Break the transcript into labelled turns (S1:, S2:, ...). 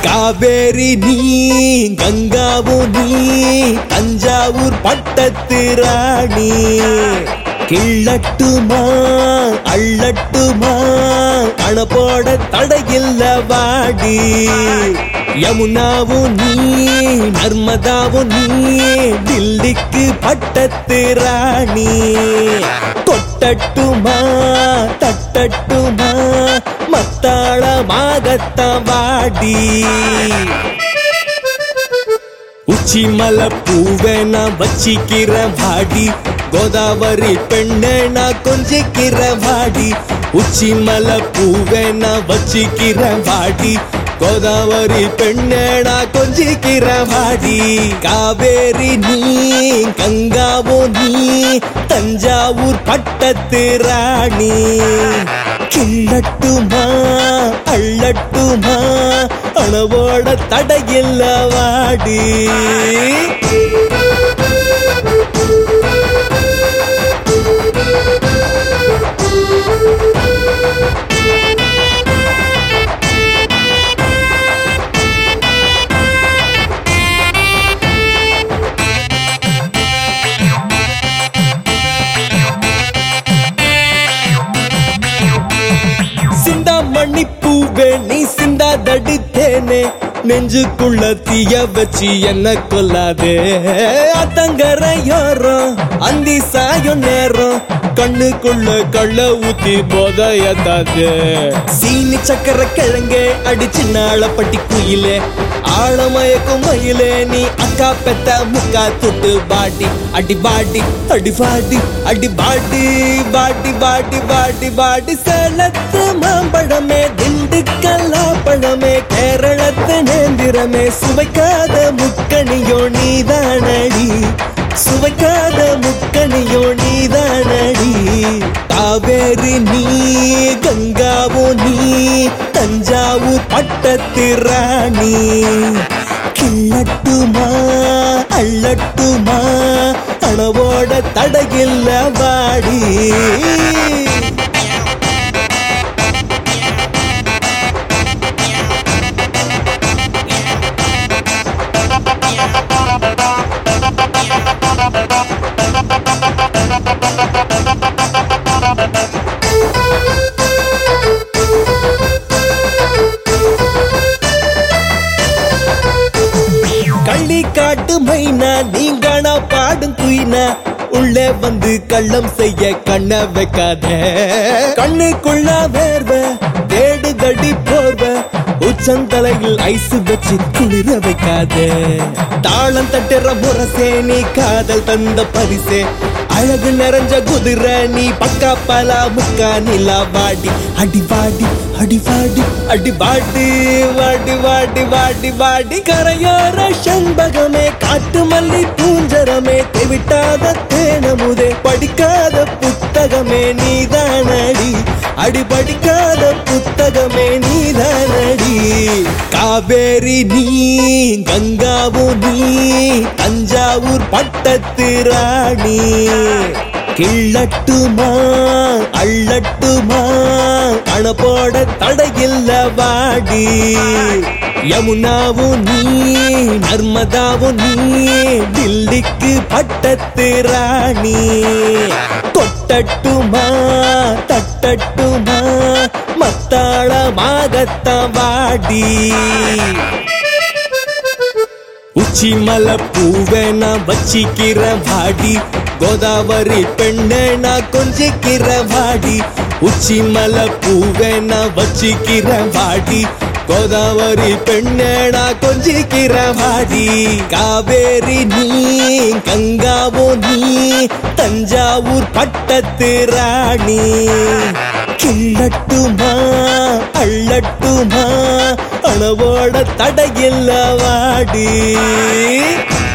S1: காவேரி நீ கங்காவும் நீ தஞ்சாவூர் பட்டத்து ராணி கிள்ளட்டுமா அள்ளட்டுமா அண போட தடையில்ல வாடி யமுனாவும் நீ நர்மதாவும் நீ டில்லிக்கு பட்டத்து ராணி தொட்டட்டுமா தட்டட்டுமா மத்தாளமாகத்தான் வாடி உச்சி மலை பூவை நான் வச்சிக்கிறேன் வாடி கோதாவரி பெண்ணை நான் கொஞ்சிக்கிறேன் வாடி உச்சி மலை பூவை நான் வச்சிக்கிறேன் வாடி கோதாவரி பெண்ணை நான் கொஞ்சிக்கிறேன் வாடி காவேரி நீ கங்காவோ நீ தஞ்சாவூர் பட்டத்து ராணி கிள்ளட்டுமா அள்ளட்டுமா அணவோட தடையில்ல வாடி சிந்தாமணி பூவே நீ சிந்தாதடி தேனே நெஞ்சுக்குள்ள தீய வச்சு என்ன கொல்லாதே அத்தங்கரையோரம் அந்தி சாயும் நேரம் கண்ணுக்குள்ள கள்ள ஊத்தி போத எத்தாது சீனி சக்கர கிழங்கே அடிச்சு நாளப்பட்டி குயிலே ஆழமயக்கும் மயிலே நீ அக்கா பெத்த முக்கா தொட்டு பாட்டி அடி பாட்டி அடி பாட்டி அடி பாட்டி பாட்டி பாட்டி பாட்டி பாட்டி சேலத்து மாம்பழமே திண்டுக்கல்லா பழமே கேரளத்து நேந்திரமே சுவைக்காத முக்கணியோ நீதானடி சுவைக்காத முக்கணியோ நீதானடி காவேரி நீ கங்காவோ நீ தஞ்சாவூர் பட்டத்து ராணி கிள்ளட்டுமா அள்ளட்டுமா அணவோட தடையில்ல வாடி கள்ளி காட்டு மைனா நீங்கனா பாடும் குயினா உள்ளே வந்து கள்ளம் செய்ய கண்ண வைக்காத கண்ணுக்குள்ள வேர்வ தேடுதடி போர்வ உச்சந்தலையில் ஐஸ் வச்சு குளிர வைக்காத தாளம் தட்டுற முரசே நீ காதல் தந்த பரிசே அழகு நிறைஞ்ச குதிரை நீ பக்கா பலா முக்கா நிலா வாடி அடி வாடி அடி வாடி அடி வாடி வாடி வாடி வாடி வாடி கரையோர செண்பகமே காட்டு மல்லி பூஞ்சரமே தெவிட்டாத தேனமுதே படிக்காத புத்தகமே நீதானடி அடி படிக்காத புத்தகமே நீதானடி காவேரி நீ கங்காவும் நீ தஞ்சாவூர் பட்டத்து ராணி கிள்ளட்டுமா அள்ளட்டுமா அண போட தடையில்ல வாடி யமுனாவும் நீ நர்மதாவும் நீ டில்லிக்கு பட்டத்து ராணி தொட்டட்டுமா தட்டட்டுமா மத்தாளமாகத்தான் வாடி உச்சி மலை பூவை நான் வச்சிக்கிறேன் வாடி கோதாவரி பெண்ணை நான் கொஞ்சிக்கிறேன் வாடி உச்சி மலை பூவை நான் வச்சிக்கிறேன் வாடி கோதாவரி பெண்ணை நான் கொஞ்சிக்கிறேன் வாடி காவேரி நீ கங்காவோ நீ தஞ்சாவூர் பட்டத்து ராணி கிள்ளட்டுமா அள்ளட்டுமா அணவோட தடையில்ல வாடி